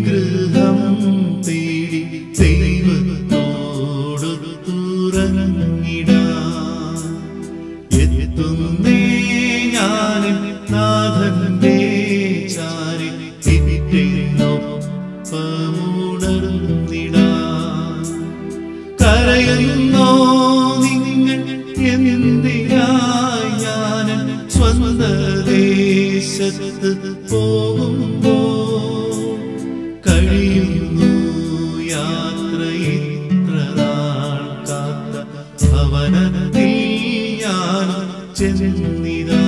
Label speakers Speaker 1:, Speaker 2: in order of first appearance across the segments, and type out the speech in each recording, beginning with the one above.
Speaker 1: ഗൃഹം തേടി ദൈവത്തോടു തുറങ്ങിടാൻ എത്തുന്നേ ഞാനും നാഥന്റെ ചാരി പിറ്റേന്നൊപ്പമുണർന്നിടാൻ കരയുന്നോ നിങ്ങൾ എന്തിനായി ഞാൻ സ്വന്ത ദേശത്ത് പോകുമ്പോ കഴിയുന്നു യാത്ര ഇത്ര നാൾ കാത്ത ഭവനത്തിൽ ഞാൻ ചെന്നിതാ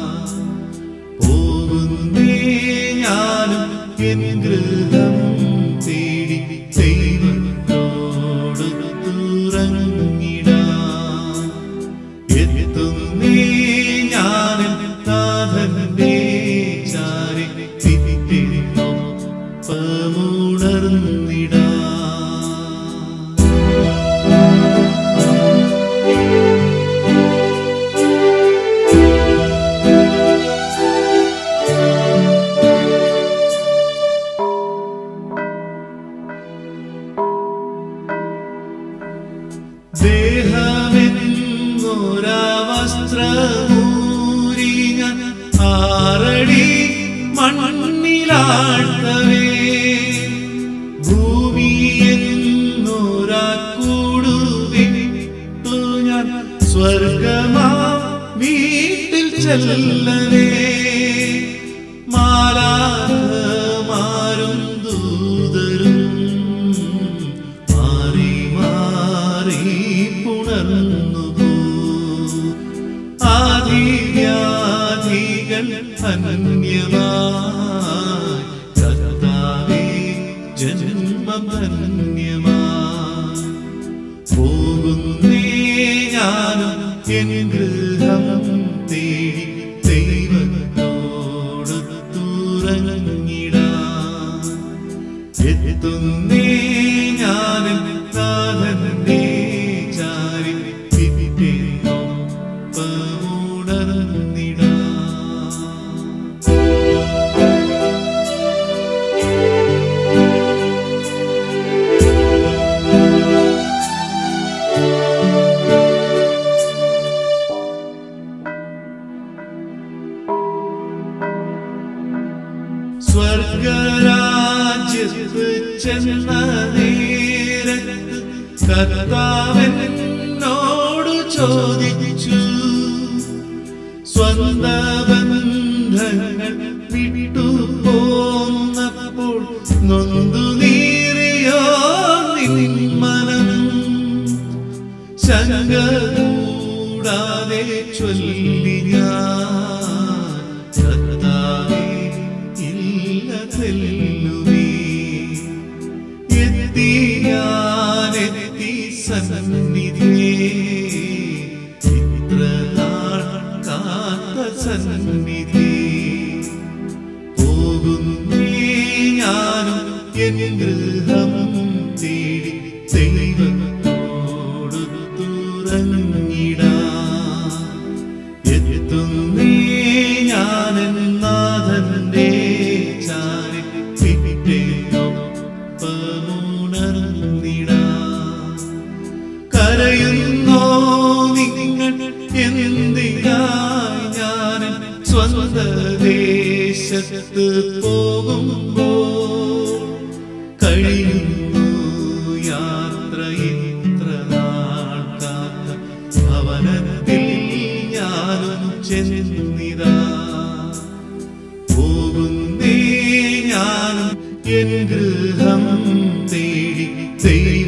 Speaker 1: പോകുന്നേ ഞാനും എൻ ഗൃഹം തേടി ദൈവത്തോട് തുറങ്ങിടാൻ എത്തുന്നേ ഞാനും നാഥന്റെ ചാരി തിരിഞ്ഞൊപ്പമുണർന്നിടാൻ ദേഹമെന്നൊരവസ്ത്രമൂരി ഞാൻ ആറടി മണ്ണിലാഴ്ത്തവേ ഭൂമി എന്നൊരാക്കൂടു വിട്ടു ഞാൻ സ്വർഗമാ വീട്ടിൽ ചെല്ലവേ മാലാഖമാരും ദൂതരും മാറി മാറി പുണർന്നു ആദിവ്യാധികൾ അന്യമായി കർത്താവേ ജന്മം ധന്യമായി പോകുന്നേ ഞാനും എൻ ഗൃഹം തേടി ദൈവത്തോട് തുറങ്ങിടാൻ എത്തുന്നേ ഞാനും നാഥന്റെ ചാരി പിറ്റേന്നൊപ്പമുണർന്നിടാൻ സ്വർഗരാജ്യത്ത് ചെന്ന നേരത്ത് കർത്താവനോട് ചോദിച്ചു സ്വന്ത ബന്ധങ്ങൾ വിട്ടു പോന്നപ്പോൾ നൊന്തു നീറിയോ നിൻ മനം ശങ്ക കൂടാതെ ചൊല്ലി ഞാൻ കർത്താവേ ഇല്ല തെല്ലുമേ എത്തി ഞാനെത്തി സന്നിധിയേ ഇത്ര നാൾ കാത്ത സന്നിധി പോകുന്നേ ഞാനും എൻ ഗൃഹം തേടി ദൈവത്തോട് തുറങ്ങിടാൻ എത്തുന്നേ ഞാനൻ നാഥന്റെ ചാരി പിറ്റേന്നൊപ്പമുണർന്നിടാൻ കരയുന്നോ നിങ്ങൾ എന്തിനായി ഞാൻ സ്വന്ത ദേശത്ത് പോകുമ്പോൾ കഴിയുന്നു യാത്ര ഇത്ര നാൾ കാത്ത ഭവനത്തിൽ ഞാനും ചെന്നിതാ പോകുന്നേ ഞാനും എൻ ഗൃഹം തേടി ദൈവ